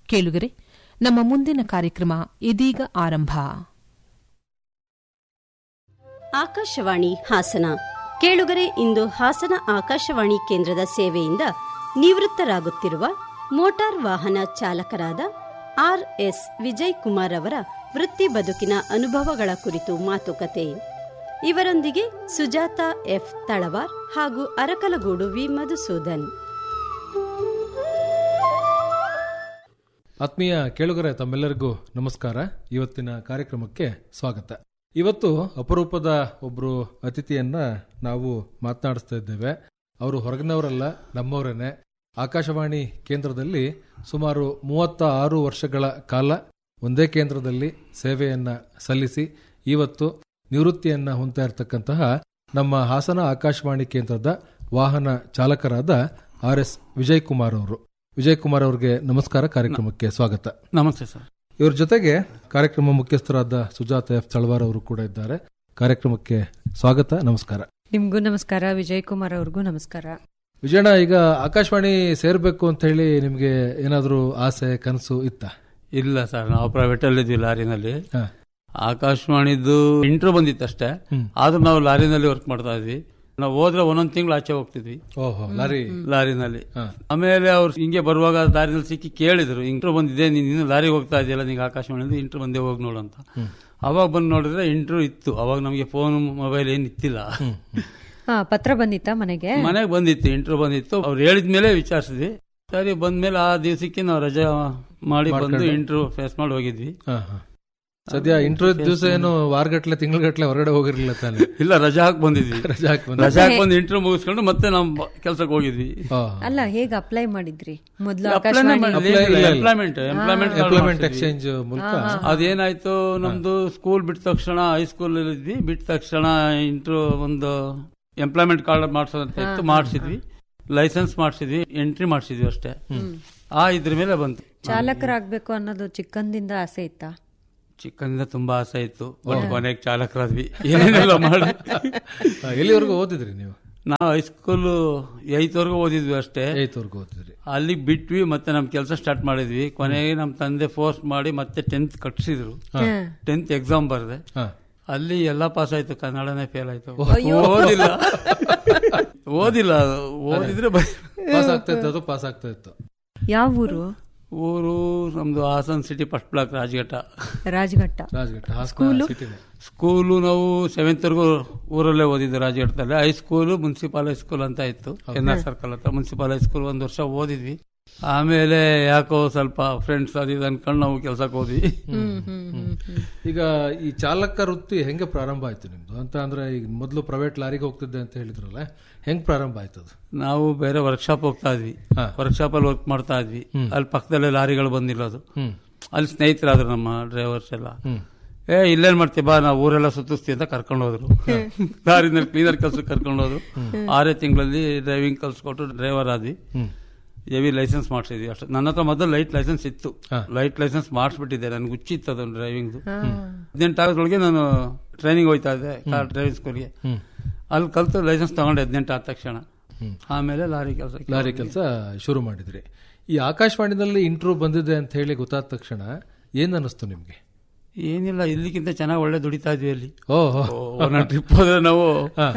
ಕೇಳುಗರೆ ನಮ್ಮ ಮುಂದಿನ ಕಾರ್ಯಕ್ರಮ ಇದೀಗ ಆರಂಭ ಆಕಾಶವಾಣಿ ಹಾಸನ ಕೇಳುಗರೆ ಇಂದು ಹಾಸನ ಆಕಾಶವಾಣಿ ಕೇಂದ್ರದ ಸೇವೆಯಿಂದ ನಿವೃತ್ತರಾಗುತ್ತಿರುವ ಮೋಟಾರ್ ವಾಹನ ಚಾಲಕರಾದ ಆರ್ ಎಸ್ ವಿಜಯ್ ಕುಮಾರ್ ಅವರ ವೃತ್ತಿ ಬದುಕಿನ ಅನುಭವಗಳ ಕುರಿತು ಮಾತುಕತೆ ಇವರೊಂದಿಗೆ ಸುಜಾತ ಎಫ್ ತಳವಾರ್ ಹಾಗೂ ಅರಕಲಗೂಡು ವಿ ಮಧುಸೂದನ್ ಆತ್ಮೀಯ ಕೇಳುಗರೆ ತಮ್ಮೆಲ್ಲರಿಗೂ ನಮಸ್ಕಾರ ಇವತ್ತಿನ ಕಾರ್ಯಕ್ರಮಕ್ಕೆ ಸ್ವಾಗತ ಇವತ್ತು ಅಪರೂಪದ ಒಬ್ರು ಅತಿಥಿಯನ್ನ ನಾವು ಮಾತನಾಡಿಸ್ತಾ ಇದ್ದೇವೆ ಅವರು ಹೊರಗಿನವರಲ್ಲ ನಮ್ಮವರೇನೆ ಆಕಾಶವಾಣಿ ಕೇಂದ್ರದಲ್ಲಿ ಸುಮಾರು ಮೂವತ್ತ ಆರು ವರ್ಷಗಳ ಕಾಲ ಒಂದೇ ಕೇಂದ್ರದಲ್ಲಿ ಸೇವೆಯನ್ನ ಸಲ್ಲಿಸಿ ಇವತ್ತು ನಿವೃತ್ತಿಯನ್ನ ಹೊಂದ್ತಾ ಇರತಕ್ಕಂತಹ ನಮ್ಮ ಹಾಸನ ಆಕಾಶವಾಣಿ ಕೇಂದ್ರದ ವಾಹನ ಚಾಲಕರಾದ ಆರ್ ಎಸ್ ವಿಜಯ್ ಕುಮಾರ್ ಅವರು ವಿಜಯ್ ಕುಮಾರ್ ಅವರಿಗೆ ನಮಸ್ಕಾರ ಕಾರ್ಯಕ್ರಮಕ್ಕೆ ಸ್ವಾಗತ ನಮಸ್ತೆ ಸರ್ ಇವ್ರ ಜೊತೆಗೆ ಕಾರ್ಯಕ್ರಮ ಮುಖ್ಯಸ್ಥರಾದ ಸುಜಾತ ಎಫ್ ತಳವಾರ್ ಅವರು ಕೂಡ ಇದ್ದಾರೆ ಕಾರ್ಯಕ್ರಮಕ್ಕೆ ಸ್ವಾಗತ ನಮಸ್ಕಾರ ನಿಮ್ಗೂ ನಮಸ್ಕಾರ ವಿಜಯ್ ಕುಮಾರ್ ಅವ್ರಿಗೂ ನಮಸ್ಕಾರ ವಿಜಯಣ್ಣ ಈಗ ಆಕಾಶವಾಣಿ ಸೇರ್ಬೇಕು ಅಂತ ಹೇಳಿ ನಿಮ್ಗೆ ಏನಾದ್ರೂ ಆಸೆ ಕನಸು ಇತ್ತ ಇಲ್ಲ ಸರ್ ನಾವು ಪ್ರೈವೇಟ್ ಅಲ್ಲಿ ಇದ್ವಿ ಲಾರಿನಲ್ಲಿ ಹಾ. ಆಕಾಶವಾಣಿದು ಇಂಟ್ರೋ ಬಂದಿತ್ತು ಅಷ್ಟೇ ಹ್ಮ್. ಆದ್ರೂ ನಾವು ಲಾರಿನಲ್ಲಿ ವರ್ಕ್ ಮಾಡ್ತಾ ಇದ್ವಿ ನಾವು ಹೋದ್ರೆ ಒಂದೊಂದ್ ತಿಂಗಳು ಆಚೆ ಹೋಗ್ತಿದ್ವಿ ಓಹೋ ಲಾರಿ ಲಾರಿನಲ್ಲಿ ಹಾ. ಆಮೇಲೆ ಅವ್ರು ಹಿಂಗೆ ಬರುವಾಗ ದಾರಿನಲ್ಲಿ ಸಿಕ್ಕಿ ಕೇಳಿದ್ರು ಇಂಟ್ರೋ ಬಂದಿದೆ ನೀನು ಇನ್ನು ಲಾರಿಗೆ ಹೋಗ್ತಾ ಇದೆಯಲ್ಲ ನಿಂಗೆ ಆಕಾಶವಾಣಿಯಿಂದ ಇಂಟ್ರೋ ಬಂದೇ ಹೋಗಿ ನೋಡು ಅಂತ ಅವಾಗ ಬಂದು ನೋಡಿದ್ರೆ ಇಂಟ್ರೋ ಇತ್ತು ಅವಾಗ ನಮಗೆ ಫೋನ್ ಮೊಬೈಲ್ ಏನು ಇತ್ತಿಲ್ಲ ಹಾ ಪತ್ರ ಬಂದಿತ್ತಾ ಮನೆಗೆ ಮನೆಗೆ ಬಂದಿತ್ತು ಇಂಟ್ರೋ ಬಂದಿತ್ತು ಅವ್ರು ಹೇಳಿದ್ಮೇಲೆ ವಿಚಾರಿಸಿದ್ವಿ ಸರಿ ಬಂದ್ಮೇಲೆ ಆ ದಿವಸಕ್ಕೆ ನಾವು ರಜೆ ಮಾಡಿ ಬಂದು ಮಾಡ್ಕೊಂಡು. ಇಂಟ್ರೋ ಫೇಸ್ ಮಾಡಿ ಹೋಗಿದ್ವಿ ಹಾ, ಹಾ. ಸದ್ಯ ಇಂಟರ್ವ್ಯೂ ದಿವಸ ಏನು ವಾರಗಟ್ಲೆ ತಿಂಗಳಗಟ್ಲೆ ಹೊರಗಡೆ ಹೋಗಿರ್ಲಿಲ್ಲ ತಾನೆ ಇಲ್ಲ ರಜಾ ಹಾಕಿ ಬಂದಿದ್ವಿ ರಜೆ ಹಾಕಿ ಬಂದ ರಜಾ ಹಾಕಿ ಬಂದು ಇಂಟರ್ವ್ಯೂ ಮುಗಿಸ್ಕೊಂಡು ಮತ್ತೆ ನಾವು ಕೆಲ್ಸಕ್ಕೆ ಹೋಗಿದ್ವಿ ಅಲ್ಲ ಹೇಗ್ ಅಪ್ಲೈ ಮಾಡಿದ್ರಿ ಮೊದ್ಲು Apply ನೇ ಆಕಾಶವಾಣಿ Apply ಮಾಡಿದ್ವಿ. ಇಲ್ಲ, ಇಲ್ಲ. ಎಂಪ್ಲಾಯ್ಮೆಂಟ್ ಎಂಪ್ಲಾಯ್ಮೆಂಟ್ ಎಂಪ್ಲಾಯ್ಮೆಂಟ್ ಎಕ್ಸ್ಚೇಂಜ್ ಮೂಲಕ ಅದೇನಾಯ್ತು ನಮ್ದು ಸ್ಕೂಲ್ ಬಿಟ್ಟ ತಕ್ಷಣ ಹೈಸ್ಕೂಲ್ ಇದ್ವಿ ಬಿಟ್ಟ ತಕ್ಷಣ ಇಂಟ್ರೂ ಒಂದು ಎಂಪ್ಲಾಯ್ಮೆಂಟ್ ಕಾರ್ಡ್ ಮಾಡ್ಸೋದಂತ ಇತ್ತು ಮಾಡಿಸಿದ್ವಿ ಲೈಸೆನ್ಸ್ ಮಾಡಿಸಿದ್ವಿ ಎಂಟ್ರಿ ಮಾಡಿಸಿದ್ವಿ ಅಷ್ಟೇ ಆ ಇದ್ರ ಮೇಲೆ ಬಂತು ಚಾಲಕರಾಗ್ಬೇಕು ಅನ್ನೋದು ಚಿಕ್ಕಂದಿಂದ ಆಸೆ ಇತ್ತಾ ಚಿಕ್ಕಂದಿಂದ ತುಂಬಾ ಆಸೆ ಇತ್ತು ಬಟ್ ಕೊನೆಗೆ ಚಾಲಕರಾದ್ವಿ ಏನೇನೆಲ್ಲ ಮಾಡಿ ಹಾ, ಎಲ್ಲಿವರೆಗೂ ಓದಿದ್ರಿ ನೀವು ನಾವು ಹೈಸ್ಕೂಲ್ ಏಯ್ತ್ವರೆಗೂ ಓದಿದ್ವಿ ಅಷ್ಟೇ ಏಯ್ತ್ವರೆಗೂ ಓದಿದ್ರಿ ಅಲ್ಲಿಗೆ ಬಿಟ್ವಿ ಮತ್ತೆ ನಮ್ ಕೆಲಸ ಸ್ಟಾರ್ಟ್ ಮಾಡಿದ್ವಿ ಕೊನೆಗೆ ನಮ್ಮ ತಂದೆ ಫೋರ್ಸ್ ಮಾಡಿ ಮತ್ತೆ ಟೆಂತ್ ಕಟ್ಸಿದ್ರು ಟೆಂತ್ ಎಕ್ಸಾಮ್ ಬರ್ದೆ ಹಾ ಅಲ್ಲಿ ಎಲ್ಲ ಪಾಸ್ ಆಯ್ತು ಕನ್ನಡನೇ ಫೇಲ್ ಆಯ್ತು ಓದಿಲ್ಲ ಓದಿಲ್ಲ ಓದಿದ್ರೆ ಬ- ಪಾಸ್ ಆಗ್ತಾ ಇತ್ತು ಅದು ಪಾಸ್ ಆಗ್ತಾ ಇತ್ತು ಯಾವ ಊರು ಊರು ನಮ್ದು Hassan city first block Rajaghatta Rajaghatta Rajaghatta Hassan ಸಿಟಿನೇ ಸ್ಕೂಲು ನಾವು ಸೆವೆಂತ್ ವರೆಗೂ ಊರಲ್ಲೇ ಓದಿದ್ದು ರಾಜಘಟ್ಟದಲ್ಲಿ ಹೈಸ್ಕೂಲು ಮುನ್ಸಿಪಾಲ್ ಹೈಸ್ಕೂಲ್ ಅಂತ ಇತ್ತು ಎನ್ ಆರ್ ಸರ್ಕಲ್ ಹತ್ರ ಮುನ್ಸಿಪಾಲ್ ಹೈಸ್ಕೂಲ್ ಒಂದು ವರ್ಷ ಓದಿದ್ವಿ ಆಮೇಲೆ ಯಾಕೋ ಸ್ವಲ್ಪ ಫ್ರೆಂಡ್ಸ್ ಅದು ಇದು ಅನ್ಕೊಂಡು ನಾವು ಕೆಲ್ಸಕ್ಕೆ ಹೋದ್ವಿ ಹ್ಮ್ ಹ್ಮ್ ಹ್ಮ್ ಹ್ಮ್. ಈಗ ಈ ಚಾಲಕ ವೃತ್ತಿ ಹೆಂಗೆ ಪ್ರಾರಂಭ ಆಯ್ತು ನಿಮ್ದು ಅಂತ ಅಂದ್ರೆ ಈಗ ಮೊದಲು ಪ್ರೈವೇಟ್ ಲಾರಿಗೆ ಹೋಗ್ತಿದ್ದೆ ಅಂತ ಹೇಳಿದ್ರಲ್ಲ ಹೆಂಗ್ ಪ್ರಾರಂಭ ಆಯ್ತು ಅದು ನಾವು ಬೇರೆ ವರ್ಕ್ಶಾಪ್ ಹೋಗ್ತಾ ಇದ್ವಿ ಹಾ. ವರ್ಕ್ಶಾಪ್ ಅಲ್ಲಿ ವರ್ಕ್ ಮಾಡ್ತಾ ಇದ್ವಿ ಅಲ್ಲಿ ಪಕ್ಕದಲ್ಲೇ ಲಾರಿಗಳು ಬಂದಿರೋದು ಹ್ಮ್ ಅಲ್ಲಿ ಸ್ನೇಹಿತರಾದ್ರು ನಮ್ಮ ಡ್ರೈವರ್ಸ್ ಎಲ್ಲ ಹ್ಮ್ ಏ ಇಲ್ಲೇನ್ ಮಾಡ್ತೀವಿ ಬಾ ನಾವು ಊರೆಲ್ಲ ಸುತ್ತಿಸ್ತೀವಿ ಅಂತ ಕರ್ಕೊಂಡು ಹೋದ್ರು ಲಾರಿನಲ್ಲಿ ಕ್ಲೀನರ್ ಕೆಲ್ಸಕ್ಕೆ ಕರ್ಕೊಂಡು ಹೋದ್ರು ಆರೇ ತಿಂಗಳಲ್ಲಿ ಡ್ರೈವಿಂಗ್ ಕಲ್ಸ್ಕೊಟ್ಟು ಡ್ರೈವರ್ ಆದ್ವಿ ಹ್ಮ್ ಹೆವಿ ಲೈಸೆನ್ಸ್ ಮಾಡಿಸಿದ್ವಿ ಅಷ್ಟು ನನ್ನ ಹತ್ರ ಮೊದಲು ಲೈಟ್ ಲೈಸೆನ್ಸ್ ಇತ್ತು ಹಾ. ಲೈಟ್ ಲೈಸೆನ್ಸ್ ಮಾಡಿಸ್ಬಿಟ್ಟಿದ್ದೆ ನನ್ಗೆ ಹುಚ್ಚಿತ್ತು ಅದೊಂದು ಡ್ರೈವಿಂಗ್ ಹದಿನೆಂಟು ಆಗೋದ್ರೊಳಗೆ ನಾನು ಟ್ರೈನಿಂಗ್ ಹೋಯ್ತಾ ಇದ್ದೆ ಕಾರ್ ಡ್ರೈವಿಂಗ್ ಸ್ಕೂಲ್ಗೆ ಹ್ಮ್ ಅಲ್ಲಿ ಕಲ್ತು ಲೈಸೆನ್ಸ್ ತಗೊಂಡೆ ಹದಿನೆಂಟು ಆದ ತಕ್ಷಣ ಆಮೇಲೆ ಲಾರಿ ಕೆಲಸ ಲಾರಿ ಕೆಲಸ ಶುರು ಮಾಡಿದ್ರಿ ಈ ಆಕಾಶವಾಣಿನಲ್ಲಿ ಇಂಟ್ರೂ ಬಂದಿದೆ ಅಂತ ಹೇಳಿ ಗೊತ್ತಾದ ತಕ್ಷಣ ಏನ್ ಅನ್ನಿಸ್ತು ನಿಮ್ಗೆ ಏನಿಲ್ಲ ಇಲ್ಲಿಗಿಂತ ಚೆನ್ನಾಗಿ ಒಳ್ಳೆ ದುಡಿತಾ ಇದ್ವಿ ಅಲ್ಲಿ ಓಹೋ ಒಂದೊಂದು ಟ್ರಿಪ್ ಹೋದ್ರೆ ನಾವು ಹಾ.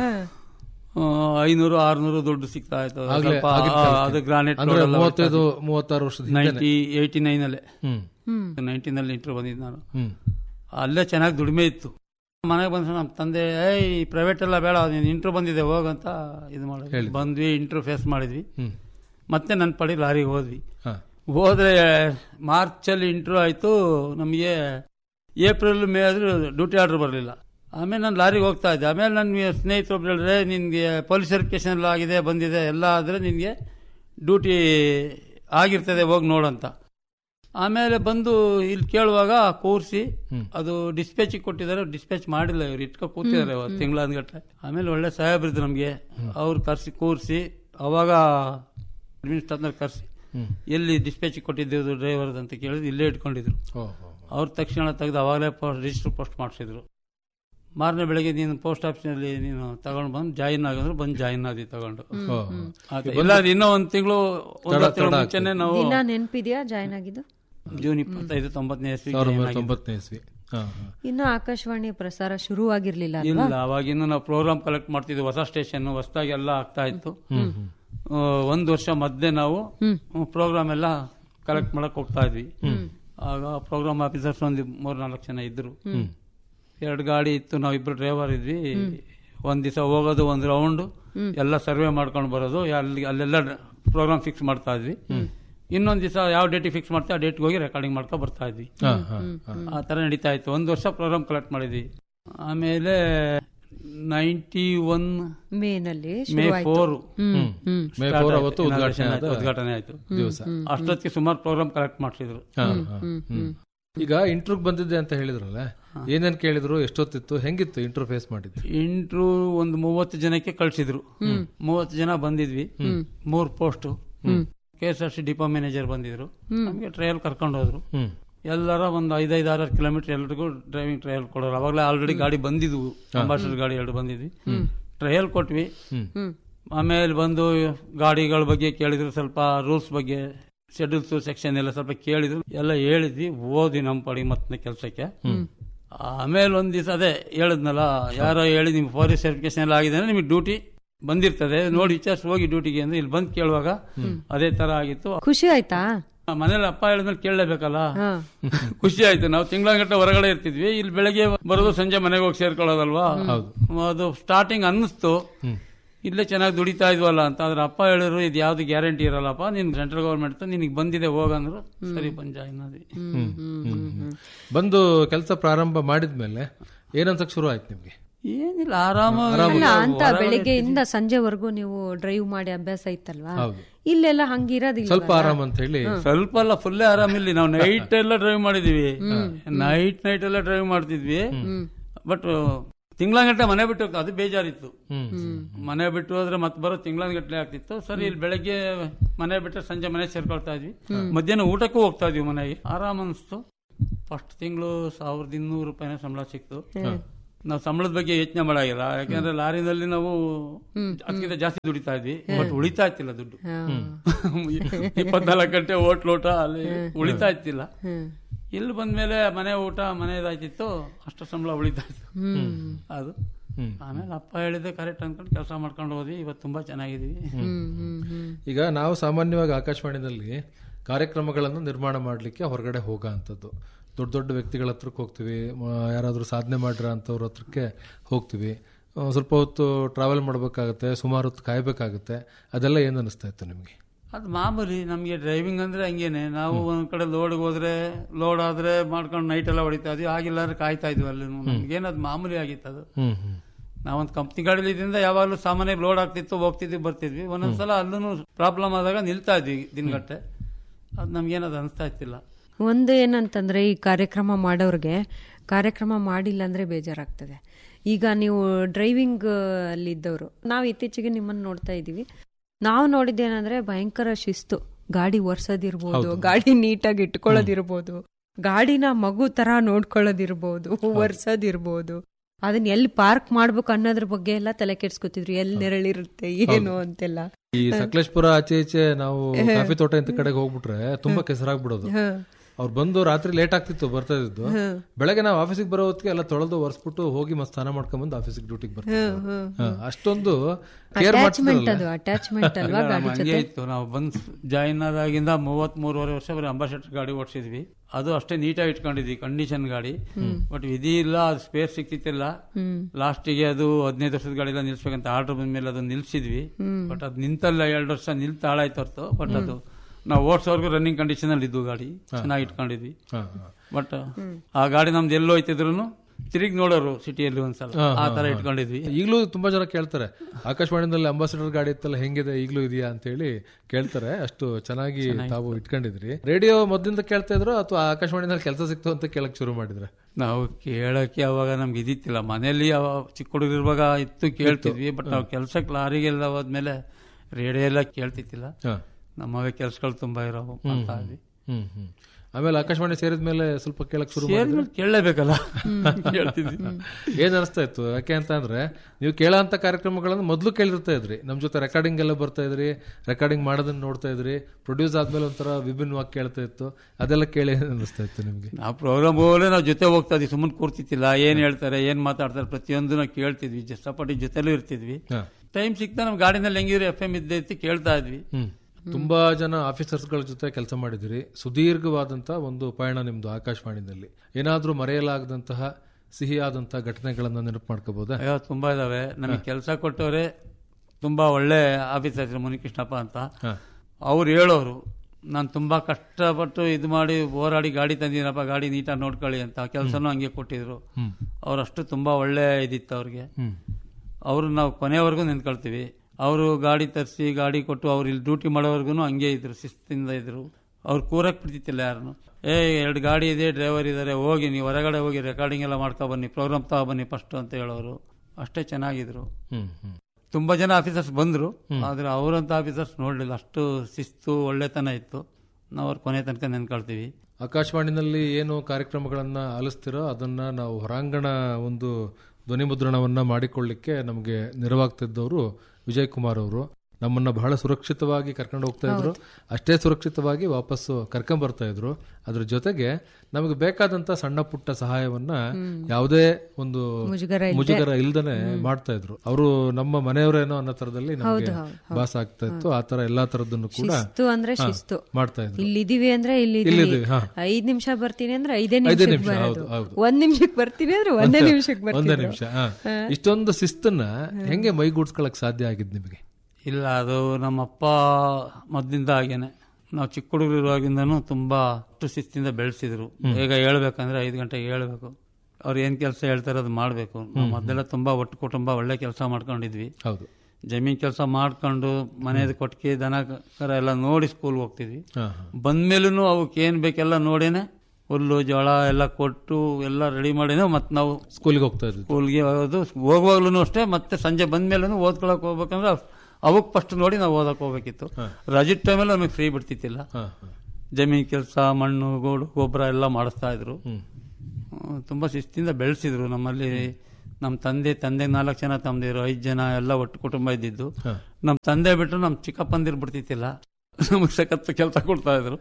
ಆ, ಐನೂರು ಆರ್ನೂರು ದುಡ್ಡು ಸಿಗ್ತಾ ಇತ್ತು ಆಗ್ಲೇ ಸ್ವಲ್ಪ, ಆಗಿದ್ ಆ, ಕಾಲಕ್ಕೆ. ಅದು ಗ್ರಾನೈಟ್ ಅಂದ್ರೆ ಮೂವತ್ತೈದು ಮೂವತ್ತಾರು ವರ್ಷದ ಹಿಂದೆ ನೈಂಟಿ ಏಯ್ಟಿ ನೈನ್ ಅಲ್ಲೇ ಹ್ಮ್ ನೈನ್ಟೀನಲ್ಲಿ ಇಂಟ್ರ್ ಬಂದಿದ್ದು ನಾನು ಹ್ಮ್ ಅಲ್ಲೇ ಚೆನ್ನಾಗಿ ದುಡಿಮೆ ಇತ್ತು ಮನೆಗೆ ಬಂದ ನಮ್ಮ ತಂದೆ ಏಯ್ ಪ್ರೈವೇಟ್ ಎಲ್ಲ ಬೇಡ ನೀನು ಇಂಟ್ರ್ ಬಂದಿದೆ ಹೋಗಂತ ಇದು ಮಾಡಿ ಬಂದ್ವಿ ಇಂಟ್ರ್ ಫೇಸ್ ಮಾಡಿದ್ವಿ ಹ್ಮ್ ಮತ್ತೆ ನನ್ನ ಪಡಿ ಲಾರಿಗೆ ಹೋದ್ವಿ ಹಾ ಹೋದ್ರೆ ಮಾರ್ಚಲ್ಲಿ ಇಂಟ್ರ್ಯೂ ಆಯಿತು ನಮಗೆ ಏಪ್ರಿಲ್ ಮೇ ಆದ್ರೂ ಡ್ಯೂಟಿ ಆರ್ಡರ್ ಬರಲಿಲ್ಲ ಆಮೇಲೆ ನಾನು ಲಾರಿಗೆ ಹೋಗ್ತಾ ಇದ್ದೆ ಆಮೇಲೆ ನನ್ನ ಸ್ನೇಹಿತರು ಒಬ್ರು ಹೇಳಿದ್ರೆ ನಿನಗೆ ಪೊಲೀಸ್ ವೆರಿಫಿಕೇಶನ್ ಎಲ್ಲ ಆಗಿದೆ ಬಂದಿದೆ ಎಲ್ಲ ಆದರೆ ನಿನಗೆ ಡ್ಯೂಟಿ ಆಗಿರ್ತದೆ ಹೋಗಿ ನೋಡಂತ ಆಮೇಲೆ ಬಂದು ಇಲ್ಲಿ ಕೇಳುವಾಗ ಕೂರಿಸಿ ಅದು ಡಿಸ್ಪ್ಯಾಚಿಗೆ ಕೊಟ್ಟಿದ್ದಾರೆ ಡಿಸ್ಪ್ಯಾಚ್ ಮಾಡಿಲ್ಲ ಇವ್ರು ಇಟ್ಕೊ ಕೂತಿದ್ದಾರೆ ತಿಂಗಳ ಗಟ್ಟಲೆ ಆಮೇಲೆ ಒಳ್ಳೆ ಸಾಹೇಬ್ರಿದ್ರು ನಮಗೆ ಅವ್ರು ಕರ್ಸಿ ಕೂರಿಸಿ ಅವಾಗ ಅಡ್ಮಿನಿಸ್ಟ್ರೇಟರ್ ಕರ್ಸಿ ಎಲ್ಲಿ ಡಿಸ್ಪ್ಯಾಚಿಗೆ ಕೊಟ್ಟಿದ್ದೇವೆ ಡ್ರೈವರ್ದು ಅಂತ ಕೇಳಿದ್ರು ಇಲ್ಲೇ ಇಟ್ಕೊಂಡಿದ್ರು ಓಹೋ ಅವ್ರ ತಕ್ಷಣ ತೆಗೆದು ಅವಾಗಲೇ ರಿಜಿಸ್ಟರ್ ಪೋಸ್ಟ್ ಮಾಡಿಸಿದ್ರು ಮಾರನೇ ಬೆಳಗ್ಗೆ ನೀನು ಪೋಸ್ಟ್ ಆಫೀಸ್ನಲ್ಲಿ ನೀನು ತಗೊಂಡು ಬಂದು ಜಾಯಿನ್ ಆಗಿದ್ರು ಬಂದು ಜಾಯಿನ್ ಆದಿ ತಗೊಂಡು ಆತ- ಇಲ್ಲ ಇನ್ನೂ ಒಂದು ತಿಂಗಳು ಒಂದು ತಿಂಗಳು ಮುಂಚೆನೆ ನಾವು ದಿನ ನೆನ್ಪಿದ್ಯಾ ಜಾಯ್ನ್ ಆಗಿದ್ದು ಜೂನ್ ಇಪ್ಪತ್ತೈದು ತೊಂಬತ್ತನೇ ಇಸ್ವಿಗೆ ಸಾವಿರದ ಒಂಬೈನೂರ ಏನಾಗಿದೆ? ತೊಂಬತ್ತನೇ ಇಸ್ವಿ ಹಾ ಹಾ ಇನ್ನು ಆಕಾಶವಾಣಿ ಪ್ರಸಾರ ಶುರುವಾಗಿರ್ಲಿಲ್ಲ ಅಲ್ವಾ ಇಲ್ಲ ಅವಾಗಿನ್ನು ನಾವು ಪ್ರೋಗ್ರಾಮ್ ಕಲೆಕ್ಟ್ ಮಾಡ್ತಿದ್ವಿ ಹೊಸ ಸ್ಟೇಷನ್ ಹೊಸದಾಗಿ ಎಲ್ಲ ಆಗ್ತಾ ಇತ್ತು ಆ, ಒಂದ್ ವರ್ಷ ಮಧ್ಯೆ ನಾವು ಪ್ರೋಗ್ರಾಮ್ ಎಲ್ಲ ಕಲೆಕ್ಟ್ ಮಾಡಕ್ ಹೋಗ್ತಾ ಇದ್ವಿ ಆಗ ಪ್ರೋಗ್ರಾಮ್ ಆಫೀಸರ್ಸ್ ಒಂದು ಮೂರ್ ನಾಲ್ಕು ಜನ ಇದ್ರು ಎರಡು ಗಾಡಿ ಇತ್ತು ನಾವು ಇಬ್ರು ಡ್ರೈವರ್ ಇದ್ವಿ ಒಂದ್ ದಿವಸ ಹೋಗೋದು ಒಂದ್ ರೌಂಡ್ ಎಲ್ಲ ಸರ್ವೆ ಮಾಡ್ಕೊಂಡು ಬರೋದು ಅಲ್ಲಿ ಅಲ್ಲೆಲ್ಲ ಪ್ರೋಗ್ರಾಮ್ ಫಿಕ್ಸ್ ಮಾಡ್ತಾ ಇದ್ವಿ ಇನ್ನೊಂದ್ ದಿವಸ ಯಾವ ಡೇಟಿಗೆ ಫಿಕ್ಸ್ ಮಾಡ್ತೀವಿ ಆ ಡೇಟ್ಗೆ ಹೋಗಿ ರೆಕಾರ್ಡಿಂಗ್ ಮಾಡ್ಕೊ ಬರ್ತಾ ಇದ್ವಿ ಹಾ ಹಾ ಹಾ ಆ ತರ ನಡೀತಾ ಇತ್ತು ಒಂದು ವರ್ಷ ಪ್ರೋಗ್ರಾಮ್ ಕಲೆಕ್ಟ್ ಮಾಡಿದ್ವಿ ಆಮೇಲೆ ನೈಂಟಿ ಒನ್ ಮೇನಲ್ಲಿ ಮೇ ಶುರುವಾಯ್ತು four hmm hmm May four ಅವತ್ತು ಉದ್ಘಾಟನೆ ಆದ ಉದ್ಘಾಟನೆ ಆಯ್ತು ದಿವಸ ಅಷ್ಟೊತ್ತಿಗೆ ಸುಮಾರು ಪ್ರೋಗ್ರಾಮ್ ಕಲೆಕ್ಟ್ ಮಾಡಿಸಿದ್ರು ಹಾ, ಹಾ. ಹ್ಮ್. ಈಗ ಇಂಟ್ರೂಗ್ ಬಂದಿದ್ದೆ ಅಂತ ಹೇಳಿದ್ರಲ್ಲ ಏನೇನ್ ಕೇಳಿದ್ರು ಎಷ್ಟೊತ್ತಿತ್ತು ಹೆಂಗಿತ್ತು ಇಂಟ್ರೂ ಫೇಸ್ ಮಾಡಿದ್ದು ಇಂಟ್ರು ಒಂದು ಮೂವತ್ತು ಜನಕ್ಕೆ ಕಳ್ಸಿದ್ರು ಮೂವತ್ತು ಜನ ಬಂದಿದ್ವಿ ಮೂರ್ post K S R C depot manager ಬಂದಿದ್ರು ನಮಗೆ ಟ್ರಯಲ್ ಕರ್ಕೊಂಡು ಹೋದ್ರು ಹ್ಮ್ ಎಲ್ಲರ ಒಂದು ಐದೈದು ಆರು ಕಿಲೋಮೀಟರ್ ಎಲ್ರಿಗೂ ಡ್ರೈವಿಂಗ್ ಟ್ರಯಲ್ ಕೊಡೋರು ಅವಾಗಲೇ ಆಲ್ರೆಡಿ ಗಾಡಿ ಬಂದಿದ್ವು ಅಂಬಾಸಿಡರ್ ಗಾಡಿ ಎರಡು ಬಂದಿದ್ವಿ ಟ್ರಯಲ್ ಕೊಟ್ವಿ ಹ್ಮ್ ಆಮೇಲೆ ಬಂದು ಗಾಡಿಗಳ ಬಗ್ಗೆ ಕೇಳಿದ್ರು ಸ್ವಲ್ಪ ರೂಲ್ಸ್ ಬಗ್ಗೆ ಶೆಡ್ಯೂಲ್ಸ್ ಸೆಕ್ಷನ್ ಎಲ್ಲ ಸ್ವಲ್ಪ ಕೇಳಿದ್ರು ಎಲ್ಲ ಹೇಳಿದ್ವಿ ಓದಿ ನಮ್ಮ ಪಡಿ ಮತ್ತೆ ಕೆಲಸಕ್ಕೆ ಆಮೇಲೆ ಒಂದ್ ದಿವಸ ಅದೇ ಹೇಳಿದ್ನಲ್ಲ ಯಾರೋ ಹೇಳಿ ನಿಮ್ಗೆ ಫಾರೆಸ್ಟ್ ಸರ್ಟಿಫಿಕೇಶನ್ ಎಲ್ಲ ಆಗಿದೆ ಅಂದ್ರೆ ನಿಮಗೆ ಡ್ಯೂಟಿ ಬಂದಿರ್ತದೆ ನೋಡಿ ವಿಚಾರಿಸಿ ಹೋಗಿ ಡ್ಯೂಟಿಗೆ ಅಂದ್ರೆ ಇಲ್ಲಿ ಬಂದು ಕೇಳುವಾಗ ಅದೇ ತರ ಆಗಿತ್ತು ಖುಷಿ ಆಯ್ತಾ ಮನೇಲಿ ಅಪ್ಪ ಹೇಳಿದ್ಮೇಲೆ ಕೇಳಲೇಬೇಕಲ್ಲ ಹಾ ಖುಷಿ ಆಯ್ತು ನಾವು ತಿಂಗಳಗಟ್ಟಲೆ ಹೊರಗಡೆ ಇರ್ತಿದ್ವಿ ಇಲ್ಲಿ ಬೆಳಗ್ಗೆ ಬರೋದು ಸಂಜೆ ಮನೆಗೆ ಹೋಗಿ ಸೇರ್ಕೊಳ್ಳೋದಲ್ವಾ ಅದು ಸ್ಟಾರ್ಟಿಂಗ್ ಅನ್ನಿಸ್ತು ಇಲ್ಲೇ ಚೆನ್ನಾಗಿ ದುಡಿತಾ ಇದ್ವಲ್ಲ ಅಂತ ಆದ್ರೆ ಅಪ್ಪ ಹೇಳಿದ್ರು ಇದು ಯಾವ್ದು ಗ್ಯಾರಂಟಿ ಇರಲ್ಲಪ್ಪ ನೀನ್ ಸೆಂಟ್ರಲ್ ಗೌರ್ಮೆಂಟ್ ನಿನಗೆ ಬಂದಿದೆ ಹೋಗಂದ್ರು ಸರಿ ಬಂದ್ ಜಾಯಿನ್ ಆದ್ವಿ ಹ್ಮ್, ಹ್ಮ್. ಬಂದು ಕೆಲಸ ಪ್ರಾರಂಭ ಮಾಡಿದ್ಮೇಲೆ ಏನಂತಕ್ ಶುರು ಆಯ್ತು ನಿಮ್ಗೆ ಏನಿಲ್ಲ ಆರಾಮ ಅಲ್ಲ ಅಂತ ಬೆಳಿಗ್ಗೆಯಿಂದ ಸಂಜೆವರೆಗೂ ನೀವು ಡ್ರೈವ್ ಮಾಡಿ ಅಭ್ಯಾಸ ಇತ್ತಲ್ವಾ ಹೌದು. ಇಲ್ಲೆಲ್ಲ ಹಂಗಿರೋದಿಲ್ಲ ಸ್ವಲ್ಪ ಆರಾಮ್ ಅಂತ ಹೇಳಿ ಸ್ವಲ್ಪ ಅಲ್ಲ ಫುಲ್ಲೇ ಆರಾಮಿಲ್ಲ ನಾವು ನೈಟ್ ಎಲ್ಲ ಡ್ರೈವ್ ಮಾಡಿದೀವಿ ನೈಟ್ ನೈಟ್ ಎಲ್ಲ ಡ್ರೈವ್ ಮಾಡ್ತಿದ್ವಿ ಬಟ್ ತಿಂಗಳಗಟ್ಟಲೆ ಮನೆ ಬಿಟ್ಟು ಹೋಗ್ತಾ ಅದು ಬೇಜಾರಿತ್ತು ಹ್ಮ್ ಮನೆ ಬಿಟ್ಟು ಹೋದ್ರೆ ಮತ್ತೆ ಬರೋ ತಿಂಗಳಗಟ್ಟಲೆ ಆಗ್ತಿತ್ತು ಸರಿ ಇಲ್ಲಿ ಬೆಳಗ್ಗೆ ಮನೆ ಬಿಟ್ಟರೆ ಸಂಜೆ ಮನೆ ಸೇರ್ಕೊಳ್ತಾ ಇದ್ವಿ ಮಧ್ಯಾಹ್ನ ಊಟಕ್ಕೂ ಹೋಗ್ತಾ ಇದ್ವಿ ಮನೆಗೆ ಆರಾಮ್ ಅನಿಸ್ತು ಫಸ್ಟ್ ತಿಂಗಳು ಸಾವಿರದ ಇನ್ನೂರು ರೂಪಾಯಿನ ಸಂಬಳ ಸಿಕ್ತು ನಾವು ಸಂಬಳದ ಬಗ್ಗೆ ಯೋಚನೆ ಮಾಡಾಗಿಲ್ಲ ಯಾಕಂದ್ರೆ ಲಾರಿನಲ್ಲಿ ನಾವು ಅದಕ್ಕಿಂತ ಜಾಸ್ತಿ ದುಡಿತಾ ಇದ್ವಿ ಬಟ್ ಉಳಿತಾ ಇತ್ತಿಲ್ಲ ದುಡ್ಡು ಇಪ್ಪತ್ನಾಲ್ಕು ಗಂಟೆ ಓಟ್ ಲೋಟ ಅಲ್ಲಿ ಉಳಿತಾ ಇತ್ತಿಲ್ಲ ಇಲ್ಲಿ ಬಂದ್ಮೇಲೆ ಮನೆ ಊಟ ಮನೆದಾಯ್ತಿತ್ತು ಅಷ್ಟು ಸಂಬಳ ಉಳಿತಾ ಇತ್ತು ಅದು ಹ್ಮ್. ಆಮೇಲೆ ಅಪ್ಪ ಹೇಳಿದೆ ಕರೆಕ್ಟ್ ಅನ್ಕೊಂಡು ಕೆಲಸ ಮಾಡ್ಕೊಂಡು ಹೋದ್ವಿ ಇವತ್ತು ತುಂಬಾ ಚೆನ್ನಾಗಿದೀವಿ ಈಗ ನಾವು ಸಾಮಾನ್ಯವಾಗಿ ಆಕಾಶವಾಣಿನಲ್ಲಿ ಕಾರ್ಯಕ್ರಮಗಳನ್ನು ನಿರ್ಮಾಣ ಮಾಡಲಿಕ್ಕೆ ಹೊರಗಡೆ ಹೋಗೋ ಅಂಥದ್ದು ದೊಡ್ಡ ದೊಡ್ಡ ವ್ಯಕ್ತಿಗಳ ಹತ್ರಕ್ಕೆ ಹೋಗ್ತೀವಿ ಮ- ಯಾರಾದರೂ ಸಾಧನೆ ಮಾಡಿರೋ ಅಂಥವ್ರ ಹತ್ರಕ್ಕೆ ಹೋಗ್ತೀವಿ ಆ, ಸ್ವಲ್ಪ ಹೊತ್ತು ಟ್ರಾವೆಲ್ ಮಾಡಬೇಕಾಗುತ್ತೆ ಸುಮಾರು ಹೊತ್ತು ಕಾಯಬೇಕಾಗುತ್ತೆ ಅದೆಲ್ಲ ಏನು ಅನಿಸ್ತಾ ಇತ್ತು ನಿಮಗೆ ಅದು ಮಾಮೂಲಿ ನಮಗೆ ಡ್ರೈವಿಂಗ್ ಅಂದ್ರೆ ಹಂಗೇನೆ ನಾವು ಒಂದ್ ಕಡೆ ಲೋಡ್ ಹೋದ್ರೆ ಲೋಡ್ ಆದ್ರೆ ಮಾಡ್ಕೊಂಡು ನೈಟ್ ಎಲ್ಲ ಹೊಡಿತಾ ಇದ್ವಿ ಆಗಿಲ್ಲ ಅಂದ್ರೆ ಕಾಯ್ತಾ ಇದ್ವಿ ಅಲ್ಲಿ ನಮ್ಗೇನು ಅದು ಮಾಮೂಲಿ ಆಗಿತ್ತು ಅದು ಹ್ಮ್ ಹ್ಮ್ ನಾವೊಂದು ಕಂಪ್ನಿ ಗಾಡಿಲಿ ಇದ್ರಿಂದ ಯಾವಾಗಲೂ ಸಾಮಾನ್ಯ ಲೋಡ್ ಆಗ್ತಿತ್ತು ಹೋಗ್ತಿದ್ವಿ ಬರ್ತಿದ್ವಿ ಒಂದೊಂದ್ಸಲ ಅಲ್ಲೂ ಪ್ರಾಬ್ಲಮ್ ಆದಾಗ ನಿಲ್ತಾ ಇದ್ವಿ ದಿನಗಟ್ಟೆ ಅದು ನಮ್ಗೇನದು ಅನಿಸ್ತಾ ಇತ್ತಿಲ್ಲ ಒಂದು ಏನಂತಂದ್ರೆ ಈ ಕಾರ್ಯಕ್ರಮ ಮಾಡೋರ್ಗೆ ಕಾರ್ಯಕ್ರಮ ಮಾಡಿಲ್ಲ ಅಂದ್ರೆ ಬೇಜಾರಾಗ್ತದೆ ಈಗ ನೀವು ಡ್ರೈವಿಂಗ್ ಅಲ್ಲಿ ಇದ್ದವರು ನಾವು ಇತ್ತೀಚೆಗೆ ನಿಮ್ಮನ್ನ ನೋಡ್ತಾ ಇದೀವಿ ನಾವು ನೋಡಿದ್ದೇನಂದ್ರೆ ಭಯಂಕರ ಶಿಸ್ತು ಗಾಡಿ ಒರ್ಸೋದಿರ್ಬೋದು ಗಾಡಿ ನೀಟಾಗಿ ಇಟ್ಕೊಳ್ಳೋದಿರ್ಬೋದು ಗಾಡಿನ ಮಗು ತರ ನೋಡ್ಕೊಳ್ಳೋದಿರ್ಬೋದು ಒರ್ಸೋದಿರ್ಬೋದು ಅದನ್ನ ಎಲ್ಲಿ ಪಾರ್ಕ್ ಮಾಡ್ಬೇಕು ಅನ್ನೋದ್ರ ಬಗ್ಗೆ ಎಲ್ಲ ತಲೆ ಕೆಡ್ಸ್ಕೊತಿದ್ರು ಎಲ್ಲಿ ನೆರಳಿರುತ್ತೆ ಏನು ಅಂತೆಲ್ಲ ಈ ಸಕಲೇಶ್ಪುರ ಆಚೆ ಈಚೆ ನಾವು ಕಾಫಿ ತೋಟ ಇಂತ ಕಡೆಗೆ ಹೋಗ್ಬಿಟ್ರೆ ತುಂಬಾ ಕೆಸರಾಗ್ಬಿಡೋದು ಅವ್ರು ಬಂದು ರಾತ್ರಿ ಲೇಟ್ ಆಗ್ತಿತ್ತು ಬರ್ತಾ ಇದ್ದು ಬೆಳಗ್ಗೆ ನಾವು ಆಫೀಸಿಗೆ ಬರೋ ಹೊತ್ತಿಗೆ ಎಲ್ಲ ತೊಳೆದು ಒರೆಸ್ಬಿಟ್ಟು ಹೋಗಿ ಮತ್ತೆ ಸ್ನಾನ ಮಾಡ್ಕೊಂಡ್ ಬಂದು ಆಫೀಸಿಗೆ ಡ್ಯೂಟಿಗೆ ಬರ್ತಾರೆ ಹಾ, ಅಷ್ಟೊಂದು ಕೇರ್ ಅಟ್ಯಾಚ್ಮೆಂಟ್ ಮಾಡ್ತಿದ್ರಲ್ಲ ಅದು ಅಟ್ಯಾಚ್ಮೆಂಟ್ ಅಲ್ವಾ ಗಾಡಿ ಹಂಗೆ ಜೊತೆ ಇತ್ತು ನಾವು ಬಂದ್ ಜಾಯಿನ್ ಆದಾಗಿಂದ ಮೂವತ್ ಮೂರುವರೆ ವರ್ಷ ಬರೀ ಅಂಬಾಸೆಡರ್ ಗಾಡಿ ಓಡಿಸಿದ್ವಿ ಅದು ಅಷ್ಟೇ ನೀಟಾಗಿ ಇಟ್ಕೊಂಡಿದ್ವಿ ಕಂಡೀಷನ್ ಗಾಡಿ ಬಟ್ ವಿಧಿ ಇಲ್ಲ ಅದು ಸ್ಪೇಸ್ ಸಿಕ್ತಿತ್ತಿಲ್ಲ ಲಾಸ್ಟಿಗೆ ಅದು ಹದಿನೈದು ವರ್ಷದ ಗಾಡಿ ಎಲ್ಲ ನಿಲ್ಸ್ಬೇಕಂತ ಆರ್ಡರ್ ಬಂದ್ಮೇಲೆ ಅದು ನಿಲ್ಸಿದ್ವಿ ಬಟ್ ಅದು ನಿಂತಲ್ಲ ಎರಡು ವರ್ಷ ನಿಲ್ತ ಹಾಳಾಯ್ತು ಹೊರ್ತು ಬಟ್ ಅದು ನಾವು ಓಡಿಸೋರ್ಗು ರನ್ನಿಂಗ್ ಕಂಡೀಷನ್ ಅಲ್ಲಿ ಇದ್ವು ಗಾಡಿ ಚೆನ್ನಾಗಿ ಇಟ್ಕೊಂಡಿದ್ವಿ ಹಾ, ಹಾ. ಬಟ್ ಆ ಗಾಡಿ ನಮ್ದು ಎಲ್ಲೋ ಹೋಯ್ತಿದ್ರು ತಿರುಗಿ ನೋಡೋರು ಸಿಟಿಯಲ್ಲಿ ಒಂದ್ಸಲ ಆ ತರ ಇಟ್ಕೊಂಡಿದ್ವಿ ಈಗಲೂ ತುಂಬಾ ಜನ ಕೇಳ್ತಾರೆ ಆಕಾಶವಾಣಿನಲ್ಲಿ ಅಂಬಾಸಿಡರ್ ಗಾಡಿ ಇತ್ತಲ್ಲ ಹೆಂಗಿದೆ ಈಗಲೂ ಇದೆಯಾ ಅಂತ ಹೇಳಿ ಕೇಳ್ತಾರೆ ಅಷ್ಟು ಚೆನ್ನಾಗಿ ತಾವು ಇಟ್ಕೊಂಡಿದ್ರಿ ರೇಡಿಯೋ ಮೊದಲಿಂದ ಕೇಳ್ತಾ ಇದ್ರು ಅಥವಾ ಆಕಾಶವಾಣಿನಲ್ಲಿ ಕೆಲಸ ಸಿಕ್ತು ಅಂತ ಕೇಳಕ್ ಶುರು ಮಾಡಿದ್ರೆ ನಾವು ಕೇಳಕ್ಕೆ ಅವಾಗ ನಮ್ಗೆ ಇದಿತ್ತಿಲ್ಲ ಮನೆಯಲ್ಲಿ ಅವ ಚಿಕ್ಕ ಹುಡುಗರು ಇರುವಾಗ ಇತ್ತು ಕೇಳ್ತಿದ್ವಿ ಬಟ್ ನಾವು ಕೆಲ್ಸಕ್ಕೆ ಲಾರಿಗೆಲ್ಲ ಹೋದ್ಮೇಲೆ ರೇಡಿಯೋ ಎಲ್ಲ ಕೇಳ್ತಿತ್ತಿಲ್ಲ ಹಾ. ನಮ್ಮವೇ ಕೆಲ್ಸಗಳು ತುಂಬಾ ಇರೋವು ಮಾಡ್ತಾ ಇದ್ವಿ ಹ್ಮ್ ಹ್ಮ್ ಆಮೇಲೆ ಆಕಾಶವಾಣಿ ಸೇರಿದ ಮೇಲೆ ಸ್ವಲ್ಪ ಕೇಳಕ್ ಶುರು ಮಾಡಿದ್ರೆ ಸೇರಿದ್ಮೇಲೆ ಕೇಳಲೇಬೇಕಲ್ಲ ಹೇಳ್ತಿದ್ವಿ ಏನ್ ಅನಿಸ್ತಾ ಇತ್ತು ಯಾಕೆ ಅಂತ ಅಂದ್ರೆ ನೀವು ಕೇಳೋಂತ ಕಾರ್ಯಕ್ರಮಗಳನ್ನು ಮೊದಲು ಕೇಳಿರ್ತಾ ಇದ್ರಿ ನಮ್ ಜೊತೆ ರೆಕಾರ್ಡಿಂಗ್ ಎಲ್ಲ ಬರ್ತಾ ಇದ್ರಿ ರೆಕಾರ್ಡಿಂಗ್ ಮಾಡೋದನ್ನ ನೋಡ್ತಾ ಇದ್ರಿ ಪ್ರೊಡ್ಯೂಸ್ ಆದ್ಮೇಲೆ ಒಂಥರ ವಿಭಿನ್ನವಾಗಿ ಕೇಳ್ತಾ ಇತ್ತು ಅದೆಲ್ಲ ಕೇಳಿ ಏನ್ ಅನಿಸ್ತಾ ಇತ್ತು ನಿಮ್ಗೆ ನಾವು ಪ್ರೋಗ್ರಾಮ್ ಹೋಗಲೇ ನಾವು ಜೊತೆ ಹೋಗ್ತಾ ಇದ್ವಿ ಸುಮ್ಮನೆ ಕೂರ್ತಿತ್ತಿಲ್ಲ ಏನ್ ಹೇಳ್ತಾರೆ ಏನ್ ಮಾತಾಡ್ತಾರೆ ಪ್ರತಿಯೊಂದು ನಾವು ಕೇಳ್ತಿದ್ವಿ ಜಸ್ಟಪಟ್ಟಿ ಜೊತೆಲೂ ಇರ್ತಿದ್ವಿ ಹಾ. ಟೈಮ್ ಸಿಗ್ತಾ ನಮ್ ಗಾಡಿನಲ್ಲಿ ಹೆಂಗಿದ್ರೆ ಎಫ್ ಎಂ ಇದ್ದೈತಿ ಕೇಳ್ತಾ ಇದ್ವಿ ಹ್ಮ್ ತುಂಬಾ ಜನ ಆಫೀಸರ್ಸ್ಗಳ ಜೊತೆ ಕೆಲಸ ಮಾಡಿದಿರಿ ಸುದೀರ್ಘವಾದಂತ ಒಂದು ಪಯಣ ನಿಮ್ದು ಆಕಾಶವಾಣಿನಲ್ಲಿ ಏನಾದ್ರೂ ಮರೆಯಲಾಗದಂತಹ ಸಿಹಿಯಾದಂತಹ ಘಟನೆಗಳನ್ನ ನೆನಪು ಮಾಡ್ಕೋಬಹುದಾ ಅಯ್ಯೋ ತುಂಬಾ ಇದಾವೆ ನಮಗೆ ಕೆಲಸ ಕೊಟ್ಟವರೇ ತುಂಬಾ ಒಳ್ಳೆ ಆಫೀಸರ್ ಇದ್ರು ಮುನಿಕೃಷ್ಣಪ್ಪ ಅಂತ ಹಾ. ಅವ್ರು ಹೇಳೋರು ನಾನು ತುಂಬಾ ಕಷ್ಟಪಟ್ಟು ಇದು ಮಾಡಿ ಹೋರಾಡಿ ಗಾಡಿ ತಂದಿನಪ್ಪ ಗಾಡಿ ನೀಟಾಗಿ ನೋಡ್ಕೊಳ್ಳಿ ಅಂತ ಕೆಲಸನೂ ಹಂಗೆ ಕೊಟ್ಟಿದ್ರು ಹ್ಮ್ ಅವರಷ್ಟು ತುಂಬಾ ಒಳ್ಳೆ ಇದಿತ್ತು ಅವ್ರಿಗೆ ಹ್ಮ್ ಅವರು ನಾವು ಕೊನೆವರೆಗೂ ನಿಂತ್ಕೊಳ್ತೀವಿ ಅವರು ಗಾಡಿ ತರಿಸಿ ಗಾಡಿ ಕೊಟ್ಟು ಅವ್ರು ಇಲ್ಲಿ ಡ್ಯೂಟಿ ಮಾಡೋವರೆಗೂ ಹಂಗೆ ಇದ್ರು ಶಿಸ್ತಿಂದ ಇದ್ರು ಅವ್ರು ಕೂರಕ್ ಬಿಡ್ತಿತ್ತಿಲ್ಲ ಯಾರನ್ನು ಏ ಎರಡು ಗಾಡಿ ಇದೆ ಡ್ರೈವರ್ ಇದ್ದಾರೆ ಹೋಗಿ ನೀವು ಹೊರಗಡೆ ಹೋಗಿ ರೆಕಾರ್ಡಿಂಗ್ ಎಲ್ಲ ಮಾಡ್ಕೊ ಬನ್ನಿ ಪ್ರೋಗ್ರಾಮ್ ತಗೋ ಬನ್ನಿ ಫಸ್ಟ್ ಅಂತ ಹೇಳೋರು ಅಷ್ಟೇ ಚೆನ್ನಾಗಿದ್ರು ಹ್ಮ್ ಹ್ಮ್ ತುಂಬಾ ಜನ ಆಫೀಸರ್ಸ್ ಬಂದ್ರು ಆದ್ರೆ ಅವರಂತ ಆಫೀಸರ್ಸ್ ನೋಡ್ಲಿಲ್ಲ ಅಷ್ಟು ಶಿಸ್ತು ಒಳ್ಳೆತನ ಇತ್ತು ನಾವು ಅವ್ರ ಕೊನೆ ತನಕ ನೆನ್ಕೊಳ್ತೀವಿ ಆಕಾಶವಾಣಿನಲ್ಲಿ ಏನು ಕಾರ್ಯಕ್ರಮಗಳನ್ನ ಆಲಿಸ್ತಿರೋ ಅದನ್ನ ನಾವು ಹೊರಾಂಗಣ ಒಂದು ಧ್ವನಿ ಮುದ್ರಣವನ್ನ ಮಾಡಿಕೊಳ್ಳಿಕ್ಕೆ ನಮಗೆ ನೆರವಾಗ್ತಿದ್ದವರು ವಿಜಯ್ ಕುಮಾರ್ ಅವರು ನಮ್ಮನ್ನ ಬಹಳ ಸುರಕ್ಷಿತವಾಗಿ ಕರ್ಕೊಂಡು ಹೋಗ್ತಾ ಇದ್ರು ಅಷ್ಟೇ ಸುರಕ್ಷಿತವಾಗಿ ವಾಪಸ್ಸು ಕರ್ಕೊಂಡ್ ಬರ್ತಾ ಇದ್ರು ಅದ್ರ ಜೊತೆಗೆ ನಮಗೆ ಬೇಕಾದಂತ ಸಣ್ಣ ಪುಟ್ಟ ಸಹಾಯವನ್ನ ಯಾವುದೇ ಒಂದು ಮುಜುಗರ ಮುಜುಗರ ಇಲ್ದನೆ ಮಾಡ್ತಾ ಇದ್ರು ಅವರು ನಮ್ಮ ಮನೆಯವರೇನೋ ಅನ್ನೋ ತರದಲ್ಲಿ ನಮಗೆ ಭಾಸ ಆಗ್ತಾ ಇತ್ತು ಆ ತರ ಎಲ್ಲಾ ತರದನ್ನು ಕೂಡ ಶಿಸ್ತು ಅಂದ್ರೆ ಶಿಸ್ತು ಮಾಡ್ತಾ ಇದ್ರು ಇಲ್ಲಿದೀವಿ ಅಂದ್ರೆ ಇಲ್ಲಿದೀವಿ ಇಲ್ಲಿದೀವಿ, ಹಾ. ಐದ್ ನಿಮಿಷ ಬರ್ತೀನಿ ಅಂದ್ರೆ ಐದೇ ಐದೇ ನಿಮಿಷಕ್ಕೆ ನಿಮಿಷ, ಬರೋದು ಹೌದು, ಹೌದು. ಒಂದ್ ನಿಮಿಷಕ್ಕೆ ಬರ್ತೀನಿ ಅಂದ್ರೆ ಒಂದೇ ನಿಮಿಷಕ್ಕೆ ಒಂದೇ ಬರ್ತೀನಿ ನಿಮಿಷ ಹಾ. ಇಷ್ಟೊಂದು ಶಿಸ್ತನ್ನ ಹೆಂಗೆ ಮೈಗೂಡ್ಸ್ಕೊಳಕ್ ಸಾಧ್ಯ ಆಗಿದ್ ನಿಮಗೆ ಇಲ್ಲ ಅದು ನಮ್ಮಪ್ಪ ಮೊದಲಿಂದ ಹಾಗೇನೆ ನಾವು ಚಿಕ್ಕ ಹುಡುಗರು ಇರುವಾಗಿಂದನೂ ತುಂಬಾ ಅಷ್ಟು ಶಿಸ್ತಿಂದ ಬೆಳೆಸಿದ್ರು ಈಗ ಹೇಳ್ಬೇಕಂದ್ರೆ ಐದು ಗಂಟೆಗೆ ಹೇಳ್ಬೇಕು ಅವ್ರು ಏನ್ ಕೆಲಸ ಹೇಳ್ತಾರೆ ಅದು ಮಾಡಬೇಕು ನಾವು ಮೊದಲೆಲ್ಲ ತುಂಬಾ ಒಟ್ಟು ಕುಟುಂಬ ಒಳ್ಳೆ ಕೆಲಸ ಮಾಡ್ಕೊಂಡಿದ್ವಿ ಹೌದು ಜಮೀನ್ ಕೆಲಸ ಮಾಡ್ಕೊಂಡು ಮನೆಯದು ಕೊಟ್ಟಿಗೆ ದನ ಕರ ಎಲ್ಲ ನೋಡಿ ಸ್ಕೂಲ್ ಹೋಗ್ತಿದ್ವಿ ಹಾ, ಹಾ. ಬಂದ್ಮೇಲೂ ಅವಕ್ಕೆ ಏನ್ ಬೇಕೆಲ್ಲ ನೋಡೇನೆ ಹುಲ್ಲು ಜೋಳ ಎಲ್ಲ ಕೊಟ್ಟು ಎಲ್ಲ ರೆಡಿ ಮಾಡಿನೇ ಮತ್ತೆ ನಾವು ಸ್ಕೂಲಿಗೆ ಹೋಗ್ತಾ ಇದ್ವಿ ಸ್ಕೂಲ್ಗೆ ಹೋಗೋದು ಹೋಗುವಾಗ್ಲೂ ಅಷ್ಟೇ ಮತ್ತೆ ಸಂಜೆ ಬಂದ್ಮೇಲೂ ಓದ್ಕೊಳಕ್ ಹೋಗ್ಬೇಕಂದ್ರೆ ಅವಕ್ ಫಸ್ಟ್ ನೋಡಿ ನಾವು ಓದಕ್ ಹೋಗ್ಬೇಕಿತ್ತು ರಜದ ಟೈಮಲ್ಲಿ ನಮಗೆ ಫ್ರೀ ಬಿಡ್ತಿತ್ತಿಲ್ಲ ಹಾ, ಹಾ. ಜಮೀನ್ ಕೆಲಸ ಮಣ್ಣು ಗೋಡು ಗೊಬ್ಬರ ಎಲ್ಲ ಮಾಡಿಸ್ತಾ ಇದ್ರು ಹ್ಮ್. ಹ್ಮ್, ತುಂಬಾ ಶಿಸ್ತಿಂದ ಬೆಳೆಸಿದ್ರು ನಮ್ಮಲ್ಲಿ ನಮ್ಮ ತಂದೆ ತಂದೆ ನಾಲ್ಕು ಜನ ತಮ್ಮದಿರು ಐದು ಜನ ಎಲ್ಲ ಒಟ್ಟು ಕುಟುಂಬ ಇದ್ದಿದ್ದು ಹಾ. ನಮ್ಮ ತಂದೆ ಬಿಟ್ಟು ನಮ್ಮ ಚಿಕ್ಕಪ್ಪಂದಿರು ಬಿಡ್ತಿತ್ತಿಲ್ಲ ನಮಗೆ ಸಖತ್ ಕೆಲಸ ಕೊಡ್ತಾ ಇದ್ರು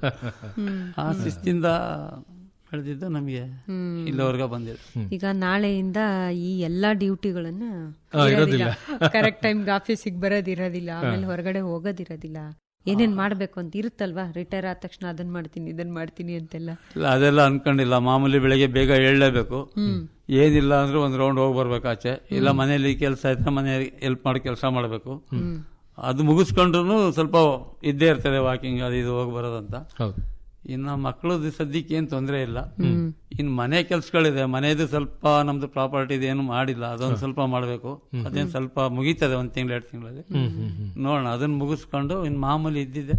ಆ ಶಿಸ್ತಿಂದ ಬೆಳೆದಿದ್ದು ನಮಗೆ ಇಲ್ಲಿವರೆಗೆ ಬಂದಿದೆ ಈಗ ನಾಳೆಯಿಂದ ಈ ಎಲ್ಲಾ ಡ್ಯೂಟಿಗಳನ್ನ ಆ, ಇರೋದಿಲ್ಲ. ಕರೆಕ್ಟ್ ಟೈಮ್ಗೆ ಆಫೀಸಿಗೆ ಬರೋದಿರೋದಿಲ್ಲ ಆಮೇಲೆ ಹೊರಗಡೆ ಹೋಗೋದಿರೋದಿಲ್ಲ ಏನೇನ್ ಮಾಡ್ಬೇಕು ಅಂತ ಇರುತ್ತಲ್ವಾ ರಿಟೈರ್ ಆದ ತಕ್ಷಣ ಅದನ್ನ ಮಾಡ್ತೀನಿ ಇದನ್ನ ಮಾಡ್ತೀನಿ ಅಂತೆಲ್ಲ ಇಲ್ಲ ಅದೆಲ್ಲ ಅನ್ಕೊಂಡಿಲ್ಲ ಮಾಮೂಲಿ ಬೆಳಗ್ಗೆ ಬೇಗ ಹೇಳಲೇಬೇಕು ಏನಿಲ್ಲ ಅಂದ್ರೆ ಒಂದ್ ರೌಂಡ್ ಹೋಗಿ ಬರ್ಬೇಕು ಆಚೆ ಇಲ್ಲ ಮನೆಯಲ್ಲಿ ಕೆಲಸ ಇದ್ರೆ ಮನೆ ಹೆಲ್ಪ್ ಮಾಡಿ ಕೆಲಸ ಮಾಡಬೇಕು ಅದು ಮುಗಿಸ್ಕೊಂಡ್ರು ಸ್ವಲ್ಪ ಇದ್ದೇ ಇರ್ತದೆ ವಾಕಿಂಗ್ ಅದು ಇದು ಹೋಗಿ ಬರೋದಂತ ಹೌದು ಇನ್ನು ಮಕ್ಕಳದು ಸದ್ಯಕ್ಕೆ ಏನ್ ತೊಂದರೆ ಇಲ್ಲ ಇನ್ನು ಮನೆ ಕೆಲ್ಸಗಳಿದೆ ಮನೆದು ಸ್ವಲ್ಪ ನಮ್ದು ಪ್ರಾಪರ್ಟಿ ಏನು ಮಾಡಿಲ್ಲ ಅದೊಂದು ಸ್ವಲ್ಪ ಮಾಡಬೇಕು ಅದೇನ್ ಸ್ವಲ್ಪ ಮುಗೀತದೆ ಒಂದ್ ತಿಂಗಳು ಎರಡು ತಿಂಗಳಲ್ಲಿ ನೋಡೋಣ ಅದನ್ನ ಮುಗಿಸ್ಕೊಂಡು ಇನ್ ಮಾಮೂಲಿ ಇದ್ದಿದೆ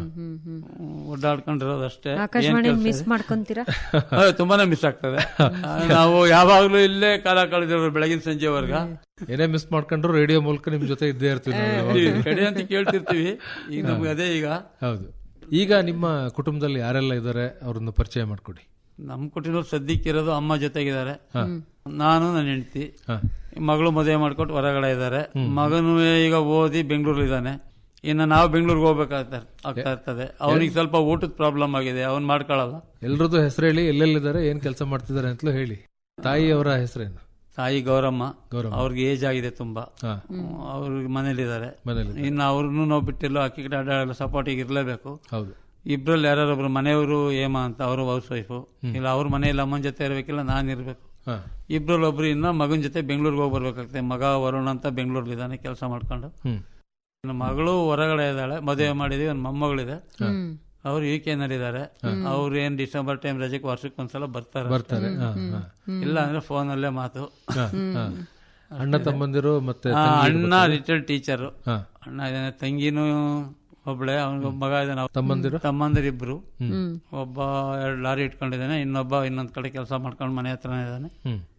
ಓಡಾಡ್ಕೊಂಡಿರೋದು ಅಷ್ಟೇ ಆಕಾಶವಾಣಿ ಮಿಸ್ ಮಾಡ್ಕೊಂತೀರಾ ಹೌದು, ತುಂಬಾನೇ ಮಿಸ್ ಆಗ್ತದೆ ನಾವು ಯಾವಾಗ್ಲೂ ಇಲ್ಲೇ ಕಾಲ ಕಳೆದಿರೋ ಬೆಳಗಿನ ಸಂಜೆವರೆಗ ಏನೇ ಮಿಸ್ ಮಾಡ್ಕೊಂಡ್ರು ರೇಡಿಯೋ ಮೂಲಕ ನಿಮ್ ಜೊತೆ ಇದ್ದೇ ಇರ್ತೀವಿ ನಾವು ಯಾವಾಗ್ಲೂ. ಕಡೆ ಅಂತ ಕೇಳ್ತಿರ್ತೀವಿ ಈಗ ನಮ್ಗೆ ಅದೇ ಈಗ ಹೌದು ಈಗ ನಿಮ್ಮ ಕುಟುಂಬದಲ್ಲಿ ಯಾರೆಲ್ಲ ಇದ್ದಾರೆ ಅವ್ರನ್ನ ಪರಿಚಯ ಮಾಡ್ಕೊಡಿ ನಮ್ ಕುಟುಂಬ ಸದ್ಯಕ್ಕಿರೋದು ಅಮ್ಮ ಜೊತೆಗಿದ್ದಾರೆ ನಾನು ನನ್ನ ಹೆಂಡತಿ ಹಾ. ಮಗಳು ಮದುವೆ ಮಾಡ್ಕೊಟ್ಟು ಹೊರಗಡೆ ಇದ್ದಾರೆ ಮಗನು ಈಗ ಓದಿ ಬೆಂಗಳೂರಲ್ಲಿ ಇದ್ದಾನೆ ಇನ್ನು ನಾವು ಬೆಂಗಳೂರಿಗೆ ಹೋಗ್ಬೇಕಾಗ್ತಾ ಆಗ್ತಾ ಇರ್ತದೆ ಅವನಿಗೆ ಸ್ವಲ್ಪ ಊಟದ ಪ್ರಾಬ್ಲಮ್ ಆಗಿದೆ ಅವ್ನು ಮಾಡ್ಕೊಳ್ಳಲ್ಲ ಎಲ್ರದ್ದು ಹೆಸರು ಹೇಳಿ ಎಲ್ಲೆಲ್ಲಿದ್ದಾರೆ ಏನ್ ಕೆಲಸ ಮಾಡ್ತಿದ್ದಾರೆ ಅಂತಲೂ ಹೇಳಿ ತಾಯಿ ಅವರ ಹೆಸರೇನು ತಾಯಿ ಗೌರಮ್ಮ ಗೌರಮ್ಮ. ಅವ್ರಿಗೆ ಏಜ್ ಆಗಿದೆ ತುಂಬಾ ಹಾ ಅವ್ರಿಗೆ ಮನೇಲಿದ್ದಾರೆ ಮನೇಲಿ ಇನ್ನು ಅವ್ರನ್ನು ನಾವು ಬಿಟ್ಟಿಲ್ಲ ಅಕ್ಕಿ ಕಡೆ ಅಡ್ಡಾಡಲ್ಲ ಸಪೋರ್ಟಿಗೆ ಇರಲೇಬೇಕು ಹೌದು ಇಬ್ರಲ್ಲಿ ಯಾರೊಬ್ರು ಮನೆಯವರು ಏಮ ಅಂತ ಅವರು ಹೌಸ್ ವೈಫು ಇಲ್ಲ ಅವ್ರ ಮನೆಯಲ್ಲಿ ಅಮ್ಮನ ಜೊತೆ ಇರಬೇಕಿಲ್ಲ ನಾನು ಇರಬೇಕು ಹಾ ಇಬ್ರಲ್ಲಿ ಒಬ್ರು ಇನ್ನ ಮಗನ ಜೊತೆ ಬೆಂಗಳೂರಿಗೆ ಹೋಗಿ ಬರ್ಬೇಕಾಗ್ತದೆ ಮಗ ವರುಣ್ ಅಂತ ಬೆಂಗಳೂರಲ್ಲಿ ಇದ್ದಾನೆ ಕೆಲಸ ಮಾಡ್ಕೊಂಡು ಹ್ಮ್ ನನ್ನ ಮಗಳು ಹೊರಗಡೆ ಇದ್ದಾಳೆ ಮದುವೆ ಮಾಡಿದೀವಿ ಒಂದು ಮೊಮ್ಮಗಳಿದೆ ಅವ್ರು ಯು ಕೆ ನಲ್ಲಿದ್ದಾರೆ ಅವ್ರು ಏನ್ ಡಿಸೆಂಬರ್ ಟೈಮ್ ರಜೆಗೆ ವರ್ಷಕ್ಕೆ ಒಂದ್ಸಲ ಬರ್ತಾರೆ ಬರ್ತಾರೆ ಹಾ, ಹಾ. ಇಲ್ಲ ಅಂದ್ರೆ ಫೋನಲ್ಲೇ ಮಾತು ಹಾ, ಹಾ. ಅಣ್ಣ ತಮ್ಮಂದಿರು ಮತ್ತೆ ಆ, ತಂಗಿ ಅಣ್ಣ ರಿಟೈರ್ಡ್ ಟೀಚರ್ ಹಾ ಅಣ್ಣ ಇದ್ದಾನೆ ತಂಗಿನೂ ಒಬ್ಳೆ ಅವನಿಗೆ ಮಗ ಇದ್ದಾನೆ ತಮ್ಮಂದಿರು ತಮ್ಮಂದಿರಿಬ್ರು ಒಬ್ಬ ಎರಡು ಲಾರಿ ಇಟ್ಕೊಂಡಿದ್ದಾನೆ ಇನ್ನೊಬ್ಬ ಇನ್ನೊಂದ್ ಕಡೆ ಕೆಲಸ ಮಾಡ್ಕೊಂಡು ಮನೆ ಹತ್ರನೇ ಇದ್ದಾನೆ ಹ್ಮ್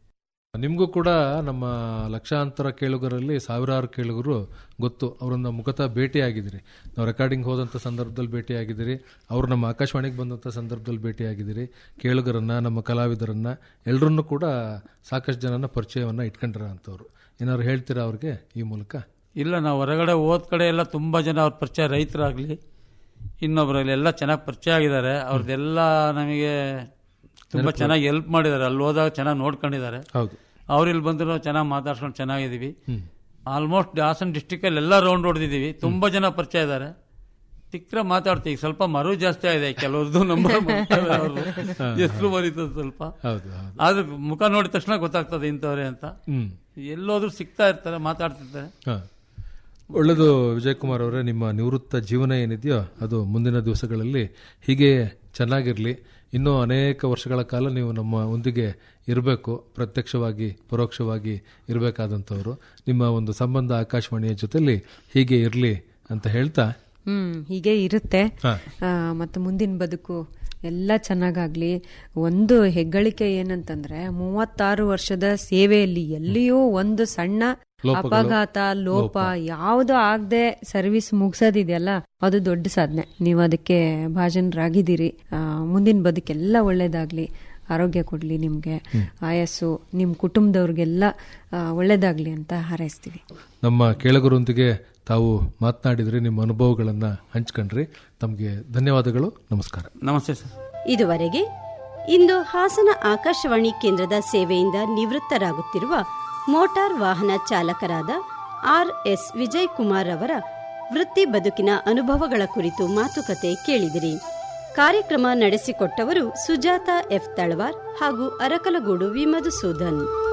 ನಿಮಗೂ ಕೂಡ ನಮ್ಮ ಲಕ್ಷಾಂತರ ಕೇಳುಗರಲ್ಲಿ ಸಾವಿರಾರು ಕೇಳುಗರು ಗೊತ್ತು ಅವರನ್ನ ಮುಖತಃ ಭೇಟಿಯಾಗಿದ್ದೀರಿ ನಾವು ರೆಕಾರ್ಡಿಂಗ್ ಹೋದಂಥ ಸಂದರ್ಭದಲ್ಲಿ ಭೇಟಿಯಾಗಿದ್ದೀರಿ ಅವರು ನಮ್ಮ ಆಕಾಶವಾಣಿಗೆ ಬಂದಂಥ ಸಂದರ್ಭದಲ್ಲಿ ಭೇಟಿಯಾಗಿದ್ದೀರಿ ಕೇಳುಗರನ್ನ ನಮ್ಮ ಕಲಾವಿದರನ್ನ ಎಲ್ಲರನ್ನೂ ಕೂಡ ಸಾಕಷ್ಟು ಜನನ ಪರಿಚಯವನ್ನ ಇಟ್ಕೊಂಡಿರೋ ಅಂಥವ್ರು ಏನಾದ್ರು ಹೇಳ್ತೀರಾ ಅವ್ರಿಗೆ ಈ ಮೂಲಕ ಇಲ್ಲ ನಾವು ಹೊರಗಡೆ ಹೋದ ಕಡೆ ಎಲ್ಲ ತುಂಬ ಜನ ಅವ್ರ ಪರಿಚಯ ರೈತರಾಗಲಿ ಇನ್ನೊಬ್ಬರಾಗಲಿ ಎಲ್ಲ ಚೆನ್ನಾಗಿ ಪರಿಚಯ ಆಗಿದ್ದಾರೆ ಅವ್ರದ್ದೆಲ್ಲ ನಮಗೆ ತುಂಬ ಚೆನ್ನಾಗಿ ಹೆಲ್ಪ್ ಮಾಡಿದ್ದಾರೆ ಅಲ್ಲಿ ಹೋದಾಗ ಚೆನ್ನಾಗಿ ನೋಡ್ಕೊಂಡಿದ್ದಾರೆ ಹೌದು ಅವ್ರು ಇಲ್ಲಿ ಬಂದ್ರು ಚೆನ್ನಾಗಿ ಮಾತಾಡ್ಸ್ಕೊಂಡು ಚೆನ್ನಾಗಿದ್ದೀವಿ ಆಲ್ಮೋಸ್ಟ್ ಹಾಸನ ಡಿಸ್ಟಿಕಲ್ಲಿ ಎಲ್ಲ ರೌಂಡ್ ಹೊಡೆದಿದ್ದೀವಿ ತುಂಬ ಜನ ಪರಿಚಯ ಇದ್ದಾರೆ ಸಿಕ್ಕರೆ ಮಾತಾಡ್ತೀವಿ ಸ್ವಲ್ಪ ಮರು ಜಾಸ್ತಿ ಆಗಿದೆ ಕೆಲವ್ರದ್ದು ನಂಬರ್ ಹೆಸರು ಬರೀತದೆ ಸ್ವಲ್ಪ ಹೌದು ಹೌದು ಆದ್ರೆ ಮುಖ ನೋಡಿದ ತಕ್ಷಣ ಗೊತ್ತಾಗ್ತದೆ ಇಂಥವ್ರೆ ಅಂತ ಹ್ಮ್ ಎಲ್ಲೋದ್ರೂ ಸಿಗ್ತಾ ಇರ್ತಾರೆ ಮಾತಾಡ್ತಿರ್ತಾರೆ ಹಾ. ಒಳ್ಳೆಯದು ವಿಜಯ್ ಕುಮಾರ್ ಅವರೇ ನಿಮ್ಮ ನಿವೃತ್ತ ಜೀವನ ಏನಿದೆಯೋ ಅದು ಮುಂದಿನ ದಿವಸಗಳಲ್ಲಿ ಹೀಗೆ ಚೆನ್ನಾಗಿರಲಿ ಇನ್ನೂ ಅನೇಕ ವರ್ಷಗಳ ಕಾಲ ನೀವು ನಮ್ಮ ಒಂದಿಗೆ ಇರಬೇಕು ಪ್ರತ್ಯಕ್ಷವಾಗಿ ಪರೋಕ್ಷವಾಗಿ ಇರಬೇಕಾದಂಥವ್ರು ನಿಮ್ಮ ಒಂದು ಸಂಬಂಧ ಆಕಾಶವಾಣಿಯ ಜೊತೆಲಿ ಹೀಗೆ ಇರಲಿ ಅಂತ ಹೇಳ್ತಾ ಹ್ಮ್ ಹೀಗೆ ಇರುತ್ತೆ ಹಾ. ಆ, ಮತ್ತೆ ಮುಂದಿನ ಬದುಕು ಎಲ್ಲ ಚೆನ್ನಾಗಾಗ್ಲಿ ಒಂದು ಹೆಗ್ಗಳಿಕೆ ಏನಂತಂದ್ರೆ ಮೂವತ್ತಾರು ವರ್ಷದ ಸೇವೆಯಲ್ಲಿ ಎಲ್ಲಿಯೂ ಒಂದು ಸಣ್ಣ ಅಪಘಾತ ಲೋಪ ಯಾವುದು ಆಗದೆ ಸರ್ವಿಸ್ ಮುಗ್ಸೋದಿದೆಯಲ್ಲ ಅದು ದೊಡ್ಡ ಸಾಧನೆ ನೀವು ಅದಕ್ಕೆ ಭಾಜನರಾಗಿದ್ದೀರಿ ಆ, ಮುಂದಿನ ಬದುಕೆಲ್ಲ ಒಳ್ಳೇದಾಗ್ಲಿ ಆರೋಗ್ಯ ಕೊಡ್ಲಿ ನಿಮ್ಗೆ ಆಯಸ್ಸು ನಿಮ್ ಕುಟುಂಬದವ್ರಿಗೆಲ್ಲ ಆ, ಒಳ್ಳೇದಾಗ್ಲಿ ಅಂತ ಹಾರೈಸ್ತೀವಿ ನಮ್ಮ ಕೇಳಗರೊಂದಿಗೆ ತಾವು ಮಾತನಾಡಿದ್ರಿ ನಿಮ್ಮ ಅನುಭವಗಳನ್ನು ಹಂಚ್ಕೊಂಡ್ರಿ ತಮಗೆ ಧನ್ಯವಾದಗಳು ನಮಸ್ಕಾರ ನಮಸ್ತೆ ಸರ್ ಇದುವರೆಗೆ ಇಂದು ಹಾಸನ ಆಕಾಶವಾಣಿ ಕೇಂದ್ರದ ಸೇವೆಯಿಂದ ನಿವೃತ್ತರಾಗುತ್ತಿರುವ ಮೋಟಾರ್ ವಾಹನ ಚಾಲಕರಾದ ಆರ್ ಎಸ್ ವಿಜಯ್ ಕುಮಾರ್ ಅವರ ವೃತ್ತಿ ಬದುಕಿನ ಅನುಭವಗಳ ಕುರಿತು ಮಾತುಕತೆ ಕೇಳಿದಿರಿ ಕಾರ್ಯಕ್ರಮ ನಡೆಸಿಕೊಟ್ಟವರು ಸುಜಾತ ಎಫ್ ತಳವಾರ್ ಹಾಗೂ ಅರಕಲಗೂಡು ವಿ ಮಧುಸೂದನ್